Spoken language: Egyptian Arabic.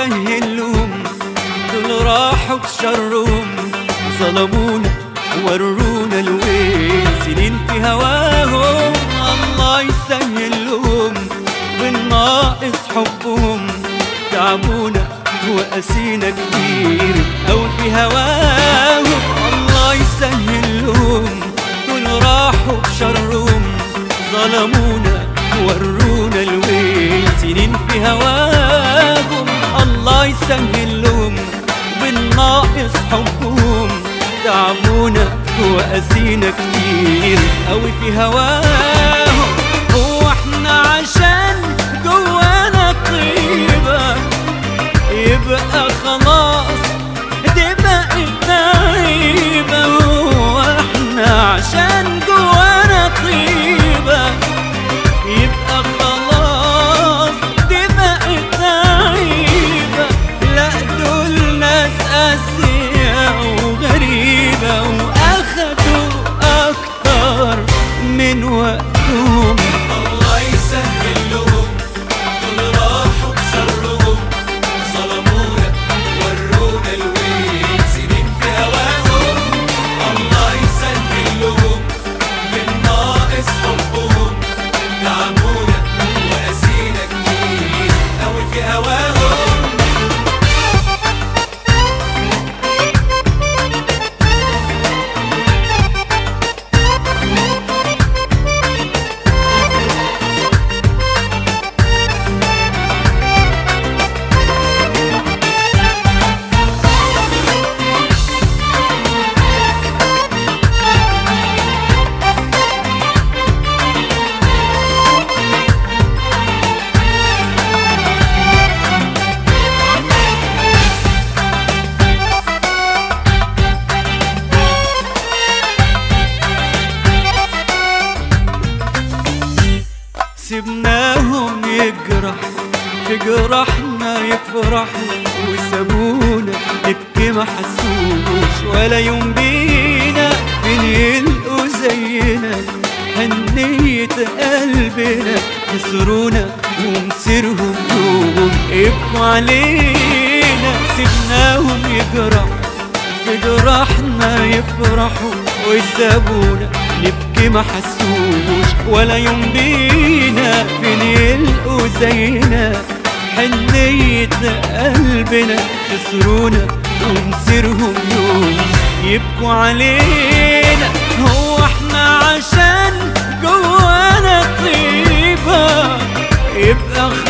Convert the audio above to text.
يسهلهم دول راحوا بشرهم ظلمونا ورونا الويل سنين في هواهم الله يسهلهم بالناقص حبهم تعبونا وقاسينا كتير أو في هواهم الله يسهلهم دول راحوا بشرهم ظلمونا ورونا الويل سنين في هواهم الله يسهلهم بالناقص حبهم تعبونا وقاسينا كتير قوي في هواهم هو احنا عشان جوانا طيبة يبقى خلاص دي بقت عيبة هو احنا عشان جوانا طيبة يبقى خلاص دي بقت عيبة لا دول ناس قاسية وغريبة وأخدوا أكتر من وقتهم الله يسهل لهم دول راحوا بشرهم ظلمونا ورونا الويل سنين في هواهم الله يسهل لهم من ناقص حبهم تعبونا وقاسينا كتير قوي في هواهم سيبناهم يجرح في جرحنا يفرحوا وسابونا نبكي ما حسوش ولا يوم بينا فين يلقوا زينا حنية قلبنا خسرونا ومصيرهم يوم يبقوا علينا سيبناهم يجرح في جراحنا يفرحوا ويسابونا نبكي ما حسوش ولا يوم بينا فين يلقوا زينا حنية قلبنا خسرونا ومصيرهم يوم يبكوا علينا هو احنا عشان جوانا طيبة يبقى